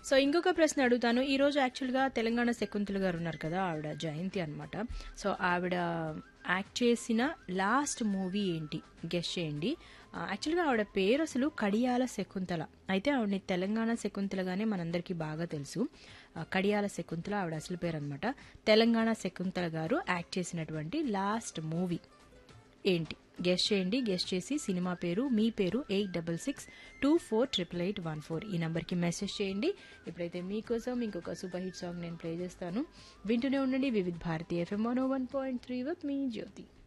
so ఇంకొక ప్రశ్న అడుగుతాను ఈ రోజు యాక్చువల్గా తెలంగాణ శకుంతల గారు ఉన్నారు కదా ఆవిడ జయంతి అన్నమాట సో ఆవిడ యాక్ట్ చేసిన లాస్ట్ మూవీ ఏంటి గెస్ట్ చేయండి ఆ, యాక్చువల్గా ఆవిడ పేరు అసలు కడియాల శకుంతల అయితే ఆవిడని తెలంగాణ శకుంతలగానే మనందరికీ బాగా తెలుసు ఆ, కడియాల శకుంతల ఆవిడ అసలు పేరు అనమాట తెలంగాణ శకుంతల గారు యాక్ట్ చేసినటువంటి లాస్ట్ మూవీ ఏంటి గెస్ట్ చేయండి గెస్ట్ చేసి సినిమా పేరు మీ పేరు eight double six two four triple eight one four ఈ నెంబర్కి మెసేజ్ చేయండి ఇప్పుడైతే మీకోసం ఇంకొక సూపర్ హిట్ సాంగ్ నేను ప్లే చేస్తాను వింటూనే ఉండండి Vividh Bharati FM one point three with మీ జ్యోతి